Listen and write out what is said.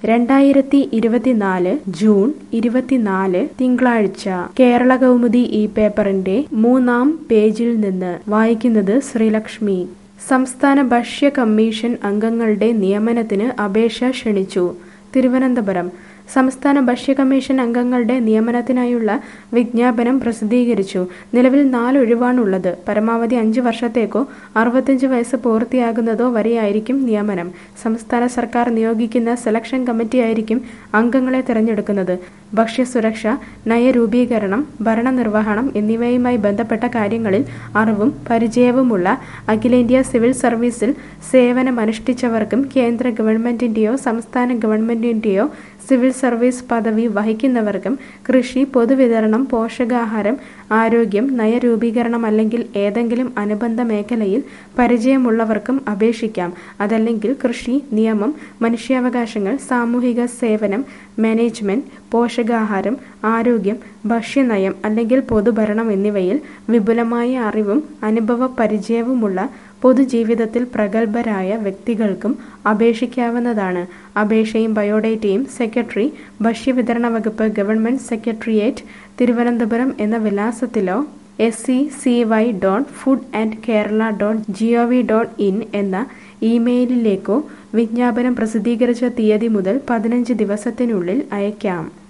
രണ്ടായിരത്തി ഇരുപത്തിനാല് ജൂൺ ഇരുപത്തിനാല് തിങ്കളാഴ്ച കേരള കൗമുദി ഈ പേപ്പറിന്റെ മൂന്നാം പേജിൽ നിന്ന് വായിക്കുന്നത് ശ്രീലക്ഷ്മി സംസ്ഥാന ഭക്ഷ്യ കമ്മീഷൻ അംഗങ്ങളുടെ നിയമനത്തിന് അപേക്ഷ ക്ഷണിച്ചു തിരുവനന്തപുരം സംസ്ഥാന ഭക്ഷ്യ കമ്മീഷൻ അംഗങ്ങളുടെ നിയമനത്തിനായുള്ള വിജ്ഞാപനം പ്രസിദ്ധീകരിച്ചു നിലവിൽ നാല് ഒഴിവാണുള്ളത് പരമാവധി അഞ്ച് വർഷത്തേക്കോ അറുപത്തഞ്ച് വയസ്സ് പൂർത്തിയാകുന്നതോ വരെയായിരിക്കും നിയമനം സംസ്ഥാന സർക്കാർ നിയോഗിക്കുന്ന സെലക്ഷൻ കമ്മിറ്റിയായിരിക്കും അംഗങ്ങളെ തിരഞ്ഞെടുക്കുന്നത് ഭക്ഷ്യസുരക്ഷ നയരൂപീകരണം ഭരണനിർവഹണം എന്നിവയുമായി ബന്ധപ്പെട്ട കാര്യങ്ങളിൽ അറിവും പരിചയവുമുള്ള അഖിലേന്ത്യാ സിവിൽ സർവീസിൽ സേവനമനുഷ്ഠിച്ചവർക്കും കേന്ദ്ര ഗവൺമെന്റിന്റെയോ സംസ്ഥാന ഗവൺമെന്റിന്റെയോ സിവിൽ സർവീസ് പദവി വഹിക്കുന്നവർക്കും കൃഷി പൊതുവിതരണം പോഷകാഹാരം ആരോഗ്യം നയരൂപീകരണം അല്ലെങ്കിൽ ഏതെങ്കിലും അനുബന്ധ മേഖലയിൽ പരിചയമുള്ളവർക്കും അപേക്ഷിക്കാം അതല്ലെങ്കിൽ കൃഷി നിയമം മനുഷ്യാവകാശങ്ങൾ സാമൂഹിക സേവനം മാനേജ്മെന്റ് പോഷകാഹാരം ആരോഗ്യം ഭക്ഷ്യനയം അല്ലെങ്കിൽ പൊതുഭരണം എന്നിവയിൽ വിപുലമായ അറിവും അനുഭവ പരിചയവുമുള്ള പൊതുജീവിതത്തിൽ പ്രഗത്ഭരായ വ്യക്തികൾക്കും അപേക്ഷിക്കാവുന്നതാണ് അപേക്ഷയും ബയോഡേറ്റയും സെക്രട്ടറി ഭക്ഷ്യവിതരണ വകുപ്പ് ഗവൺമെന്റ് സെക്രട്ടേറിയറ്റ് തിരുവനന്തപുരം എന്ന വിലാസത്തിലോ S C C Y dot food and Kerala dot G O V dot in എന്ന ഇമെയിലിലേക്കോ വിജ്ഞാപനം പ്രസിദ്ധീകരിച്ച തീയതി മുതൽ പതിനഞ്ച് ദിവസത്തിനുള്ളിൽ അയക്കാം